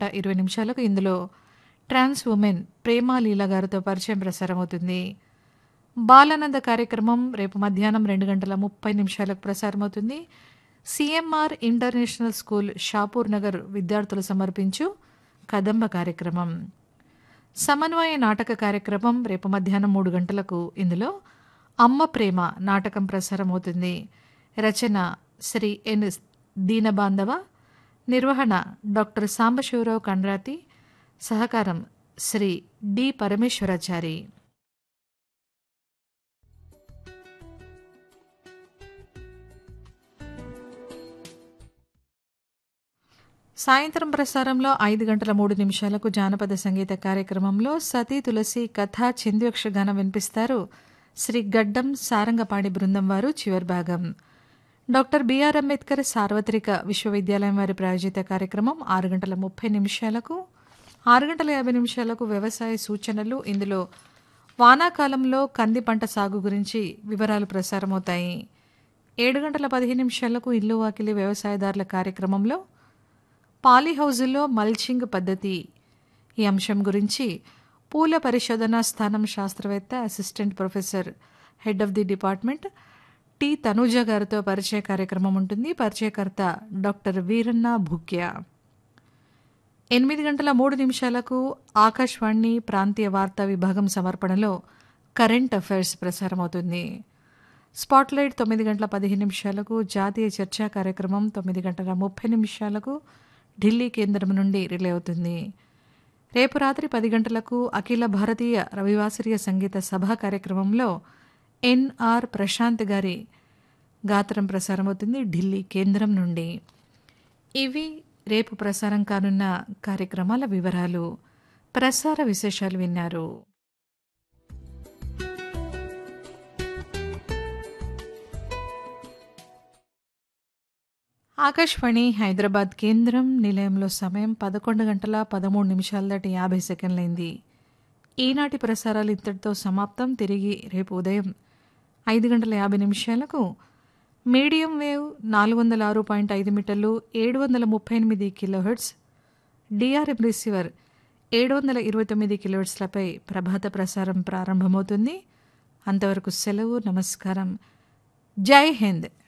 ఇరవై నిమిషాలకు ఇందులో ట్రాన్స్ ఉమెన్ ప్రేమా లీల గారితో పరిచయం ప్రసారమవుతుంది బాలానంద కార్యక్రమం రేపు మధ్యాహ్నం రెండు గంటల ముప్పై నిమిషాలకు ప్రసారమవుతుంది CMR international school Shapur Nagar విద్యార్థులు సమర్పించు కదంబ కార్యక్రమం సమన్వయ నాటక కార్యక్రమం రేపు మధ్యాహ్నం మూడు గంటలకు ఇందులో అమ్మ ప్రేమ నాటకం ప్రసారమవుతుంది రచన శ్రీ ఎన్ దీనబాంధవ నిర్వహణ డాక్టర్ సాంబశివరావు కండ్రాతి సహకారం శ్రీ డి పరమేశ్వరాచారి సాయంత్రం ప్రసారంలో ఐదు గంటల మూడు నిమిషాలకు జానపద సంగీత కార్యక్రమంలో సతీ తులసి కథ చింద్యక్షగానం వినిపిస్తారు శ్రీ గడ్డం సారంగపాణి బృందం వారు చివరి భాగం డాక్టర్ బిఆర్ అంబేద్కర్ సార్వత్రిక విశ్వవిద్యాలయం వారి ప్రాయోజిత కార్యక్రమం ఆరు గంటల ముప్పై నిమిషాలకు ఆరు గంటల యాభై నిమిషాలకు వ్యవసాయ సూచనలు ఇందులో వానాకాలంలో కంది పంట సాగు గురించి వివరాలు ప్రసారమవుతాయి ఏడు గంటల పదిహేను నిమిషాలకు ఇల్లు వాకిలి వ్యవసాయదారుల కార్యక్రమంలో పాలీహౌజుల్లో మల్చింగ్ పద్ధతి ఈ అంశం గురించి పూల పరిశోధనా స్థానం శాస్త్రవేత్త assistant professor head of the department T Tanuja గారితో పరిచయ కార్యక్రమం ఉంటుంది పరిచయకర్త డాక్టర్ వీరన్న భూక్యా ఎనిమిది గంటల మూడు నిమిషాలకు ఆకాశవాణి ప్రాంతీయ వార్తా విభాగం సమర్పణలో కరెంట్ అఫైర్స్ ప్రసారమవుతుంది స్పాట్లైట్ తొమ్మిది గంటల పదిహేను నిమిషాలకు జాతీయ చర్చా కార్యక్రమం తొమ్మిది గంటల ముప్పై నిమిషాలకు ఢిల్లీ కేంద్రం నుండి రిలే అవుతుంది రేపు రాత్రి పది గంటలకు అఖిల భారతీయ రవివాసరీయ సంగీత సభా కార్యక్రమంలో ఎన్ఆర్ ప్రశాంత్ గారి గాత్రం ప్రసారమవుతుంది ఢిల్లీ కేంద్రం నుండి ఇవి రేపు ప్రసారం కానున్న కార్యక్రమాల వివరాలు ప్రసార విశేషాలు విన్నారు ఆకాశవాణి హైదరాబాద్ కేంద్రం నిలయంలో సమయం పదకొండు గంటల పదమూడు నిమిషాల దాటి యాభై సెకండ్లైంది ఈనాటి ప్రసారాలు ఇంతటితో సమాప్తం తిరిగి రేపు ఉదయం ఐదు గంటల యాభై నిమిషాలకు మీడియం వేవ్ నాలుగు వందల ఆరు పాయింట్ ఐదు మీటర్లు ఏడు వందల ముప్పై ఎనిమిది కిలోహెర్ట్స్ డిఆర్ఎం రిసీవర్ ఏడు వందల ఇరవై తొమ్మిది కిలోహెర్ట్స్లపై ప్రభాత ప్రసారం ప్రారంభమవుతుంది అంతవరకు సెలవు నమస్కారం జై హింద్